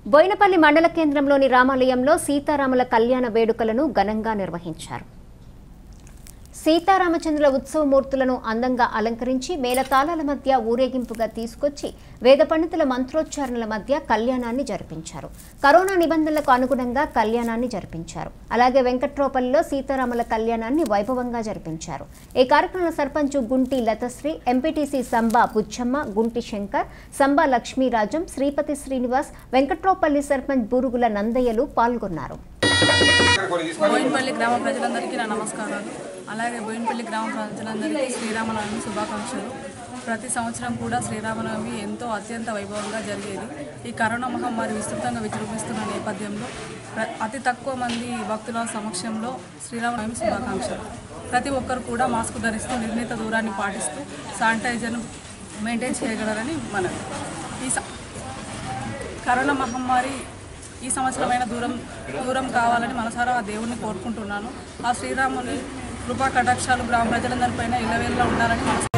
బోయినపల్లి మండల కేంద్రంలోని రామాలయంలో సీతారాముల కళ్యాణ వేడుకలను ఘనంగా నిర్వహించారు సీతారామచంద్రుల ఉత్సవమూర్తులను అందంగా అలంకరించి మేళతాళాల మధ్య ఊరేగింపుగా తీసుకొచ్చి వేద పండితుల మంత్రోచ్చారణల మధ్య కళ్యాణాన్ని జరిపించారు కరోనా నిబంధనలకు అనుగుణంగా కళ్యాణాన్ని జరిపించారు అలాగే వెంకట్రోపల్లిలో సీతారాముల కళ్యాణాన్ని వైభవంగా జరిపించారు ఈ కార్యక్రమంలో సర్పంచ్ గుంటి లతశ్రీ ఎంపీటీసీ సంబా బుచ్చమ్మ గుంటి శంకర్ సంబా లక్ష్మీరాజం శ్రీపతి శ్రీనివాస్ వెంకట్రోపల్లి సర్పంచ్ బూరుగుల నందయ్యలు పాల్గొన్నారు బోయినపల్లి గ్రామ ప్రజలందరికీ నా నమస్కారాలు అలాగే బోయినపల్లి గ్రామ ప్రజలందరికీ శ్రీరామనవమి శుభాకాంక్షలు ప్రతి సంవత్సరం కూడా శ్రీరామనవమి ఎంతో అత్యంత వైభవంగా జరిగేది ఈ కరోనా మహమ్మారి విస్తృతంగా విజృంభిస్తున్న నేపథ్యంలో ప్ర- అతి తక్కువ మంది భక్తుల సమక్షంలో శ్రీరామనవమి శుభాకాంక్షలు ప్రతి ఒక్కరు కూడా మాస్క్ ధరిస్తూ నిర్ణీత దూరాన్ని పాటిస్తూ శానిటైజర్ను మెయింటైన్ చేయగలరని మనవి ఈ స- కరోనా మహమ్మారి ఈ సంవత్సరమైన దూరం దూరం కావాలని మనసారా ఆ దేవుణ్ణి కోరుకుంటున్నాను ఆ శ్రీరాముని కృపా కటాక్షాలు గ్రామ ప్రజలందరిపైన ఇళ్ళవేళ్ళలో ఉండాలని మనసు